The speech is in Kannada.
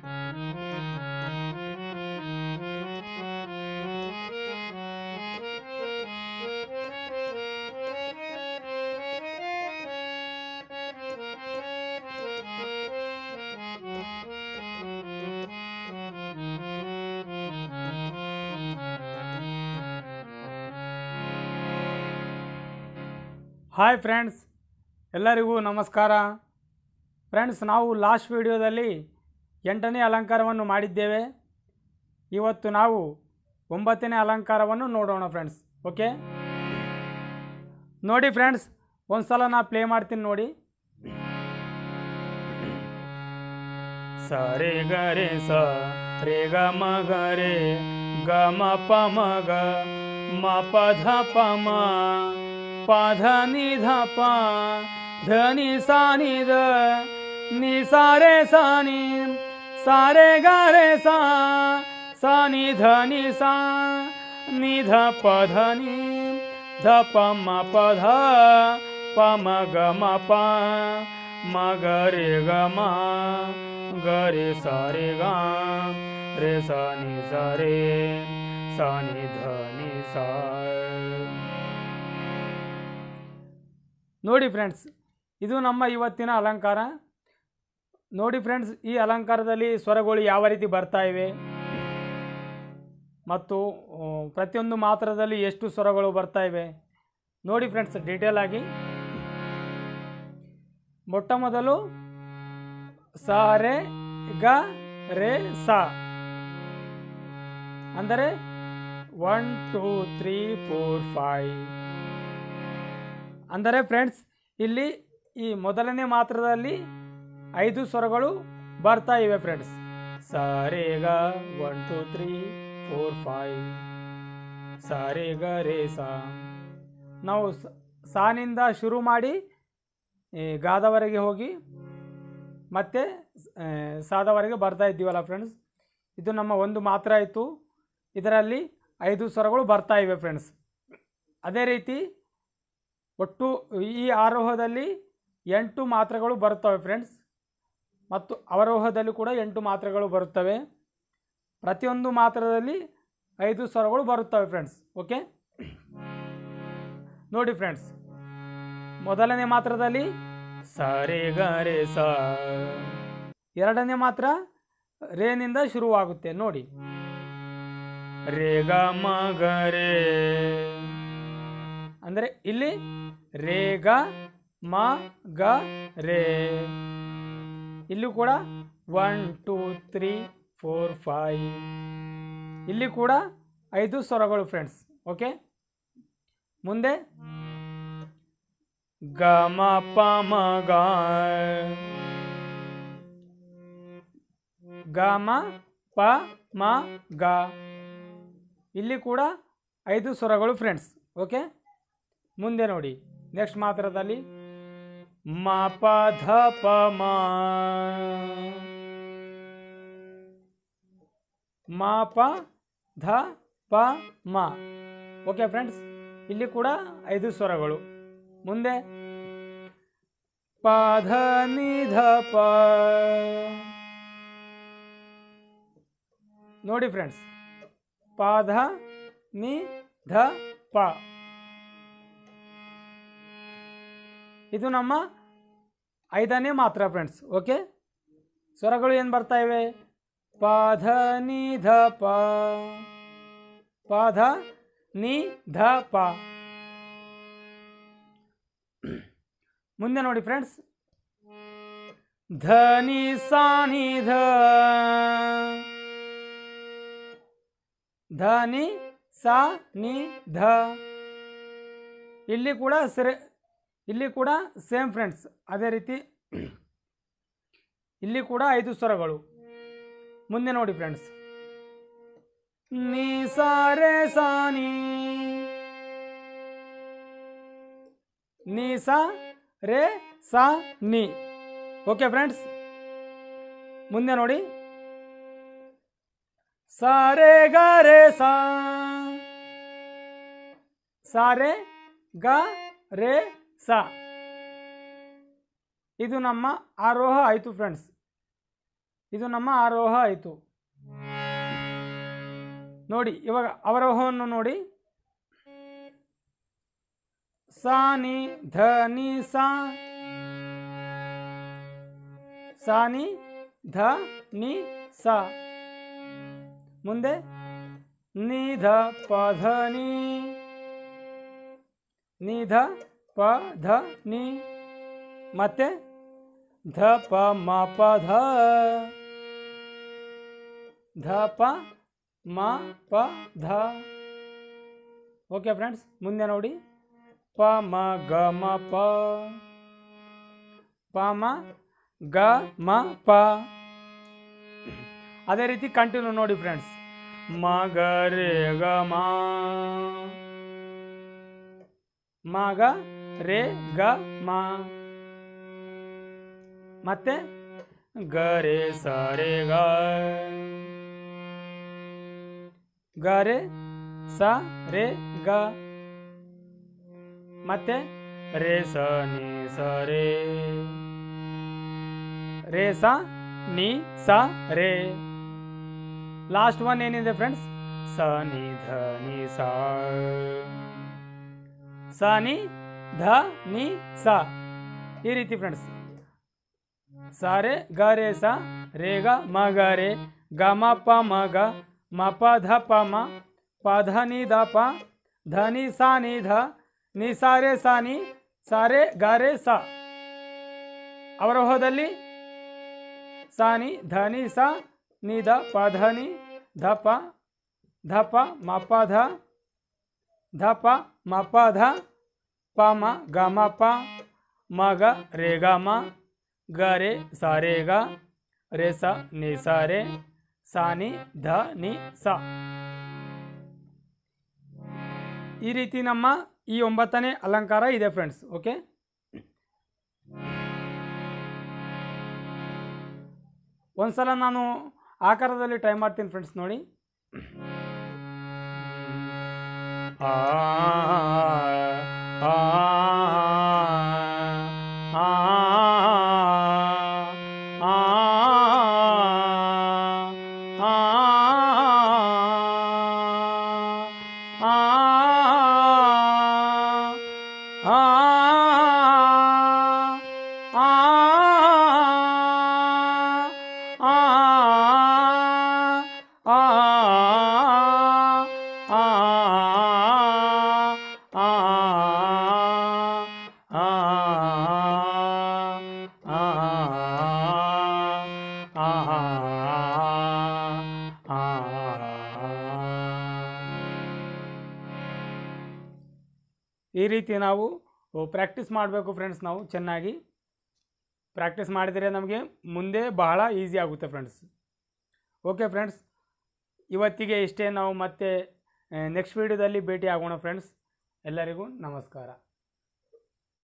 ಹಾಯ್ ಫ್ರೆಂಡ್ಸ್ ಎಲ್ಲರಿಗೂ ನಮಸ್ಕಾರ ಫ್ರೆಂಡ್ಸ್ ನಾವು ಲಾಸ್ಟ್ ವಿಡಿಯೋದಲ್ಲಿ ಎಂಟನೇ ಅಲಂಕಾರವನ್ನು ಮಾಡಿದ್ದೇವೆ ಇವತ್ತು ನಾವು ಒಂಬತ್ತನೇ ಅಲಂಕಾರವನ್ನು ನೋಡೋಣ ಫ್ರೆಂಡ್ಸ್ ಓಕೆ ನೋಡಿ ಫ್ರೆಂಡ್ಸ್ ಒಂದು ಸಲ ನಾ ಪ್ಲೇ ಮಾಡ್ತೀನಿ ನೋಡಿ ಸ ರೇ ಗ ರೇ ಸ ರೇ ಗ ಮ ಗ ರೇ ಗ ಮ ಪ ಮ ಗ ಮ ಪ ಧ ಪ ಮ ಪ ಧ ನಿ ಧ ಪ ಧ ನಿ ಸಾ ನಿ ದ ನಿ ಸಾ ರೇ ಸಾ ನಿ ಸಾ ರೇ ಗ ರೇ ಸಾ ಸಾ ನಿ ಧ ನಿ ಸಾ ನಿ ಧ ಪ ಧ ನಿ ಧ ಪ ಮ ಪ ಧ ಪ ಮ ಗ ಮ ಪ ಮ ಗ ರೇ ಗ ಮ ಗ ರೇ ಸ ರೇ ಗ ರೇ ಸ ನಿ ಸ ರೇ ಸ ನಿ ಧ ನಿ ಸ ನೋಡಿ ಫ್ರೆಂಡ್ಸ್ ಇದು ನಮ್ಮ ಇವತ್ತಿನ ಅಲಂಕಾರ ನೋಡಿ ಫ್ರೆಂಡ್ಸ್ ಈ ಅಲಂಕಾರದಲ್ಲಿ ಸ್ವರಗಳು ಯಾವ ರೀತಿ ಬರ್ತಾ ಇವೆ ಮತ್ತು ಆ, ಪ್ರತಿಯೊಂದು ಮಾತ್ರದಲ್ಲಿ ಎಷ್ಟು ಸ್ವರಗಳು ಬರ್ತಾ ಇವೆ ನೋಡಿ ಫ್ರೆಂಡ್ಸ್ ಡೀಟೇಲ್ ಆಗಿ ಮೊಟ್ಟ ಮೊದಲು ಸ ರೇ ಗ ರೇ ಸ ಅಂದರೆ one two three four five ಅಂದರೆ ಫ್ರೆಂಡ್ಸ್ ಇಲ್ಲಿ ಈ ಮೊದಲನೇ ಮಾತ್ರದಲ್ಲಿ ಐದು ಸ್ವರಗಳು ಬರ್ತಾ ಇವೆ ಫ್ರೆಂಡ್ಸ್ ಸ ರೇ ಗ one two three four five ಸ ರೇ ಗ ರೇ ಸ ನಾವು ಸ- ಸಾನಿಂದ ಶುರು ಮಾಡಿ ಈ ಗಾದವರೆಗೆ ಹೋಗಿ ಮತ್ತೆ ಆ, ಸಾದವರೆಗೆ ಬರ್ತಾ ಇದ್ದೀವಲ್ಲ ಫ್ರೆಂಡ್ಸ್ ಇದು ನಮ್ಮ ಒಂದು ಮಾತ್ರ ಆಯಿತು ಇದರಲ್ಲಿ ಐದು ಸ್ವರಗಳು ಬರ್ತಾ ಇವೆ ಫ್ರೆಂಡ್ಸ್ ಅದೇ ರೀತಿ ಒಟ್ಟು ಈ ಆರೋಹದಲ್ಲಿ ಎಂಟು ಮಾತ್ರೆಗಳು ಬರುತ್ತವೆ ಫ್ರೆಂಡ್ಸ್ ಮತ್ತು ಅವರೋಹದಲ್ಲಿ ಕೂಡ ಎಂಟು ಮಾತ್ರೆಗಳು ಬರುತ್ತವೆ ಪ್ರತಿಯೊಂದು ಮಾತ್ರದಲ್ಲಿ ಐದು ಸ್ವರಗಳು ಬರುತ್ತವೆ ಫ್ರೆಂಡ್ಸ್ ಓಕೆ ನೋಡಿ ಫ್ರೆಂಡ್ಸ್ ಮೊದಲನೇ ಮಾತ್ರದಲ್ಲಿ ಸ ರೇ ಗ ರೇ ಸ ಎರಡನೇ ಮಾತ್ರ ರೇನಿಂದ ಶುರುವಾಗುತ್ತೆ ನೋಡಿ ರೇ ಗ ಮ ಗ ರೇ ಅಂದರೆ ಇಲ್ಲಿ ರೇ ಗ ಮ ಗ ರೇ ಇಲ್ಲಿ ಕೂಡ one two three four five ಇಲ್ಲಿ ಕೂಡ ಐದು ಸ್ವರಗಳು ಫ್ರೆಂಡ್ಸ್ ಓಕೆ ಮುಂದೆ ಗ ಮ ಪ ಮ ಗ ಗ ಮ ಪ ಮ ಗ ಇಲ್ಲಿ ಕೂಡ ಐದು ಸ್ವರಗಳು ಫ್ರೆಂಡ್ಸ್ ಓಕೆ ಮುಂದೆ ನೋಡಿ ನೆಕ್ಸ್ಟ್ ಮಾತ್ರದಲ್ಲಿ ಮ ಪ ಧ ಪ ಮ ಮ ಪ ಧ ಪ ಮ ಓಕೆ ಫ್ರೆಂಡ್ಸ್ ಇಲ್ಲಿ ಕೂಡ ಐದು ಸ್ವರಗಳು ಮುಂದೆ ಪ ಧ ನಿ ಧ ಪ ನೋಡಿ ಫ್ರೆಂಡ್ಸ್ ಪ ಧ ನಿ ಧ ಪ ಇದು ನಮ್ಮ ಐದನೇ ಮಾತ್ರ ಫ್ರೆಂಡ್ಸ್ ಓಕೆ ಸ್ವರಗಳು ಏನು ಬರ್ತಾ ಇವೆ ಪ ಧ ನಿ ಧ ಪ ಪ ಧ ನಿ ಧ ಪ ಮುಂದೆ ನೋಡಿ ಫ್ರೆಂಡ್ಸ್ ಧ ನಿ ಸಾ ನಿ ಧ ಧ ನಿ ಸಾ ನಿ ಧ ಇಲ್ಲಿ ಕೂಡ ಸರಿ ಇಲ್ಲಿ ಕೂಡ ಸೇಮ್ ಫ್ರೆಂಡ್ಸ್ ಅದೇ ರೀತಿ ಇಲ್ಲಿ ಕೂಡ ಐದು ಸ್ವರಗಳು ಮುಂದೆ ನೋಡಿ ಫ್ರೆಂಡ್ಸ್ ನೀ ಸಾ ರೇ ಸಾ ನೀ ನೀ ಸಾ ರೇ ಸಾ ನೀ ಓಕೆ ಫ್ರೆಂಡ್ಸ್ ಮುಂದೆ ನೋಡಿ ಸಾ ರೇ ಗ ರೇ ಸಾ ಸಾ ರೇ ಗ ರೇ ಸ ಇದು ನಮ್ಮ ಆರೋಹ ಆಯಿತು ಫ್ರೆಂಡ್ಸ್ ಇದು ನಮ್ಮ ಆರೋಹ ಆಯಿತು ನೋಡಿ ಇವಾಗ ಅವರೋಹವನ್ನು ನೋಡಿ ಸಾ ನಿ ಧ ನಿ ಸಾ ಸಾ ನಿ ಧ ನಿ ಸಾ ಮುಂದೆ ನಿ ಧ ಪ ಧ ನಿ ನಿ ಧ ಪ ಧ ನಿ ಮತ್ತೆ ಧ ಪ ಮ ಪ ಧ ಧ ಪ ಮ ಪ ಧ ಓಕೆ ಫ್ರೆಂಡ್ಸ್ ಮುಂದೆ ನೋಡಿ ಪ ಮ ಗ ಮ ಪ ಪ ಮ ಗ ಮ ಪ ಅದೇ ರೀತಿ ಕಂಟಿನ್ಯೂ ನೋಡಿ ಫ್ರೆಂಡ್ಸ್ ಮ ಗ ರೇ ಗ ಮ ಮ ಗ ರೇ ಗ ಮ ಮತ್ತೆ ಗ ರೇ ಸ ರೇ ಗ ಗ ರೇ ಸ ರೇ ಗ ಮತ್ತೆ ರೇ ಸ ನಿ ಸ ರೇ ರೇ ಸ ನಿ ಸ ರೇ ಲಾಸ್ಟ್ ಒನ್ ಏನಿದೆ ಫ್ರೆಂಡ್ಸ್ ಸ ನಿ ಧ ನಿ ಸ ಸ ನಿ ಧ ನಿ ಸ ಈ ರೀತಿ ಫ್ರೆಂಡ್ಸ್ ಸಾರೆ ಗ ರೇ ಸ ರೇ ಗ ಮ ಗ ರೇ ಗ ಮ ಪ ಮ ಗ ಮ ಪ ಧ ಪ ಮ ಪ ಧ ನಿ ದ ಪ ಧ ನಿ ಸಾ ನಿ ಧ ನಿ ಸಾ ರೇ ಸಾ ನಿ ಸಾ ರೇ ಗ ರೇ ಸ ಅವರೋಹದಲ್ಲಿ ಸಾ ನಿ ಧ ನಿ ಸ ನಿ ದ ಪ ಧ ನಿ ಧ ಪ ಧ ಪ ಮ ಪ ಧ ಧ ಪ ಮ ಪ ಧ ಪ ಮ ಗ ಮ ಪ ಮ ಗ ರೇ ಗ ಮ ಗ ರೇ ಸ ರೇ ಗ ರೇ ಸ ನಿ ಸ ರೇ ಸಾ ನಿ ಧ ನಿ ಸ ಈ ರೀತಿ ನಮ್ಮ ಈ ಒಂಬತ್ತನೇ ಅಲಂಕಾರ ಇದೆ ಫ್ರೆಂಡ್ಸ್ ಓಕೆ ಒಂದ್ಸಲ ನಾನು ಆಕಾರದಲ್ಲಿ ಟ್ರೈ ಮಾಡ್ತೀನಿ ಫ್ರೆಂಡ್ಸ್ ನೋಡಿ ಆ ಆ ಆ ಆ ಈ ರೀತಿ ನಾವು ಪ್ರಾಕ್ಟೀಸ್ ಮಾಡಬೇಕು ಫ್ರೆಂಡ್ಸ್ ನಾವು ಚೆನ್ನಾಗಿ ಪ್ರಾಕ್ಟೀಸ್ ಮಾಡಿದರೆ ನಮಗೆ ಮುಂದೆ ಬಹಳ ಈಸಿ ಆಗುತ್ತೆ ಫ್ರೆಂಡ್ಸ್ ಓಕೆ ಫ್ರೆಂಡ್ಸ್ ಇವತ್ತಿಗೆ ಇಷ್ಟೇ ನಾವು ಮತ್ತೆ ನೆಕ್ಸ್ಟ್ ವೀಡಿಯೋದಲ್ಲಿ ಭೇಟಿ ಆಗೋಣ ಫ್ರೆಂಡ್ಸ್ ಎಲ್ಲರಿಗೂ ನಮಸ್ಕಾರ